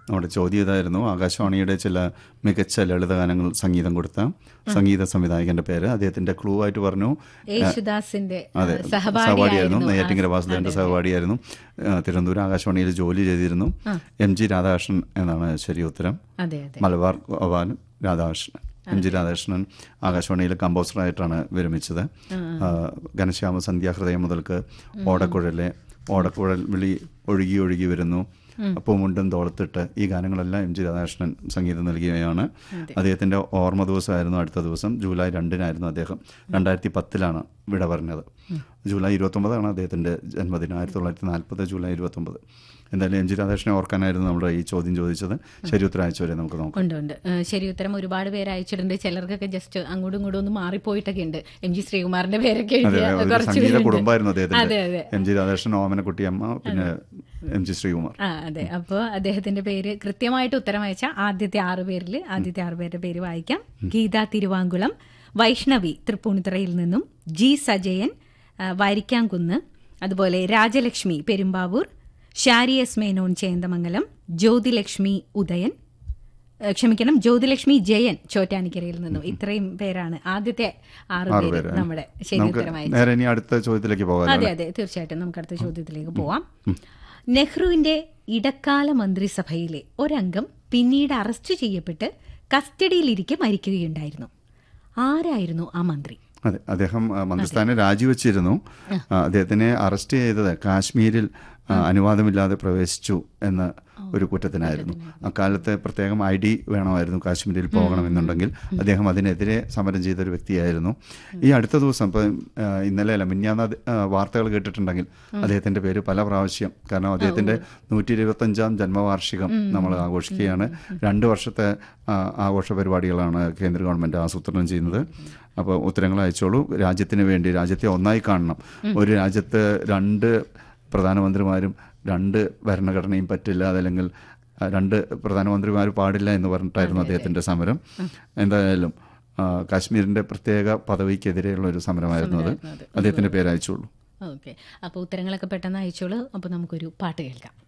നമ്മുടെ ചോദ്യം ഇതായിരുന്നു ആകാശവാണിയുടെ ചില മികച്ച ലളിതഗാനങ്ങൾ സംഗീതം കൊടുത്ത സംഗീത സംവിധായകന്റെ പേര് അദ്ദേഹത്തിന്റെ ക്ലൂ ആയിട്ട് പറഞ്ഞു യേശുദാസിന്റെ അതെ ആ, സഹപാഠിയായിരുന്നു സഹപാഠിയായിരുന്നു നെയ്യാറ്റിങ്കര വാസുദേവന്റെ സഹപാഠിയായിരുന്നു ആ, തിരുവനന്തപുരം ആകാശവാണിയിൽ ജോലി ചെയ്തിരുന്നു എം ജി രാധാകൃഷ്ണൻ എന്നാണ് ശരി ഉത്തരം അതെ അതെ മലബാർ ഗോപാൽ രാധാകൃഷ്ണൻ എം ജി രാധാകൃഷ്ണൻ ആകാശവാണിയിൽ കമ്പോസറായിട്ടാണ് വിരമിച്ചത് ആ, ഘനശ്യാമ സന്ധ്യാഹൃദയം മുതൽക്ക് ഓടക്കുഴലെ ഓടക്കുഴൽ വിളി ഒഴുകി ഒഴുകി വരുന്നു പൂമുണ്ടും തോളത്തിട്ട് ഈ ഗാനങ്ങളെല്ലാം എം ജി രാധാകൃഷ്ണൻ സംഗീതം നൽകിയവയാണ് അദ്ദേഹത്തിന്റെ ഓർമ്മ ദിവസമായിരുന്നു അടുത്ത ദിവസം ജൂലൈ രണ്ടിനായിരുന്നു അദ്ദേഹം രണ്ടായിരത്തി പത്തിലാണ് വിട പറഞ്ഞത് ജൂലൈ ഇരുപത്തൊമ്പതാണ് അദ്ദേഹത്തിന്റെ ജന്മദിനം ആയിരത്തി തൊള്ളായിരത്തി നാൽപ്പത് ജൂലൈ ഇരുപത്തൊമ്പത് എന്തായാലും എം ജി രാധാകൃഷ്ണനെ ഓർക്കാനായിരുന്നു നമ്മുടെ ഈ ചോദ്യം ചോദിച്ചത് ശരി ഉത്തരം അയച്ചവരെ നമുക്ക് നോക്കാം ഉണ്ട് ഉണ്ട് ഏഹ് ശരി ഉത്തരം ഒരുപാട് പേര് അയച്ചിട്ടുണ്ട് ചിലർക്കൊക്കെ ജസ്റ്റ് അങ്ങോട്ടും ഇങ്ങോട്ടും ഒന്ന് മാറിപ്പോയിട്ടൊക്കെ ഉണ്ട് എം ജി ശ്രീകുമാറിന്റെ പേരൊക്കെ അതെ എഴുതിയ ഒരു കുറച്ച് സംഗീത പേരുണ്ട്. കുടുംബമായിരുന്നു അതെ അദ്ദേഹത്തിന്റെ അതെ എം ജി രാധാകൃഷ്ണൻ ഓമനക്കുട്ടിയമ്മ പിന്നെ എം ജി ശ്രീകുമാർ ആ അതെ അപ്പോൾ അദ്ദേഹത്തിന്റെ പേര് കൃത്യമായിട്ട് ഉത്തരം അയച്ച ആദ്യത്തെ ആറ് പേരിൽ ആദ്യത്തെ ആറ് പേരുടെ പേര് വായിക്കാം ഗീത തിരുവാങ്കുളം വൈഷ്ണവി തൃപ്പൂണിത്തുറയിൽ നിന്നും ജി സജയൻ ആ, വാരിക്കാംകുന്ന് അതുപോലെ രാജലക്ഷ്മി പെരുമ്പാവൂർ ഷാരി എസ് മേനോൻ ചേന്ദമംഗലം ജ്യോതിലക്ഷ്മി ഉദയൻ ഏ, ക്ഷമിക്കണം ജ്യോതിലക്ഷ്മി ജയൻ ചോറ്റാനിക്കരയിൽ നിന്നും ഇത്രയും പേരാണ് ആദ്യത്തെ ആറ് ആറ് പേര് പേര് നമ്മുടെ ശരി നമുക്ക് ഉത്തരം അയച്ചത് നേരെ ഇനി അടുത്ത ചോദ്യത്തിലേക്ക് പോകാം അതെ അതെ തീർച്ചയായിട്ടും നമുക്ക് അടുത്ത ചോദ്യത്തിലേക്ക് പോവാം നെഹ്റുവിന്റെ ഇടക്കാല മന്ത്രിസഭയിലെ ഒരംഗം പിന്നീട് അറസ്റ്റ് ചെയ്യപ്പെട്ട് കസ്റ്റഡിയിലിരിക്കെ മരിക്കുകയുണ്ടായിരുന്നു ആരായിരുന്നു ആ മന്ത്രി അതെ അദ്ദേഹം ആ, മന്ത്രിസ്ഥാനം രാജിവെച്ചിരുന്നു ആ, അദ്ദേഹത്തിനെ അറസ്റ്റ് ചെയ്തത് കാശ്മീരിൽ ആ, അനുവാദമില്ലാതെ പ്രവേശിച്ചു എന്ന ഒരു കുറ്റത്തിനായിരുന്നു അക്കാലത്ത് പ്രത്യേകം ഐ ഡി വേണമായിരുന്നു കാശ്മീരിൽ പോകണമെന്നുണ്ടെങ്കിൽ അദ്ദേഹം അതിനെതിരെ സമരം ചെയ്ത ഒരു വ്യക്തിയായിരുന്നു ഈ അടുത്ത ദിവസം ഇപ്പം ആ, ഇന്നലെ അല്ല മിഞ്ഞാന്ന് അത്, ആ, വാർത്തകൾ കേട്ടിട്ടുണ്ടെങ്കിൽ അദ്ദേഹത്തിന്റെ പേര് പല പ്രാവശ്യം കാരണം അദ്ദേഹത്തിന്റെ നൂറ്റി ഇരുപത്തഞ്ചാം ജന്മവാർഷികം നമ്മൾ ആഘോഷിക്കുകയാണ് രണ്ട് വർഷത്തെ ആ, ആഘോഷ പരിപാടികളാണ് കേന്ദ്ര ഗവൺമെന്റ് ആസൂത്രണം ചെയ്യുന്നത് അപ്പോൾ ഉത്തരങ്ങൾ അയച്ചോളൂ രാജ്യത്തിന് വേണ്ടി രാജ്യത്തെ ഒന്നായി കാണണം ഒരു രാജ്യത്ത് രണ്ട് പ്രധാനമന്ത്രിമാരും രണ്ട് ഭരണഘടനയും പറ്റില്ല അതല്ലെങ്കിൽ ആ, രണ്ട് പ്രധാനമന്ത്രിമാർ പാടില്ല എന്ന് പറഞ്ഞിട്ടായിരുന്നു അദ്ദേഹത്തിന്റെ സമരം എന്തായാലും ആ, കാശ്മീരിന്റെ പ്രത്യേക പദവിക്കെതിരെയുള്ള ഒരു സമരമായിരുന്നു അത് അദ്ദേഹത്തിന്റെ പേര് അയച്ചോളൂ ഓക്കെ അപ്പോൾ ഉത്തരങ്ങളൊക്കെ പെട്ടെന്ന് അയച്ചോളൂ അപ്പോൾ നമുക്കൊരു പാട്ട് കേൾക്കാം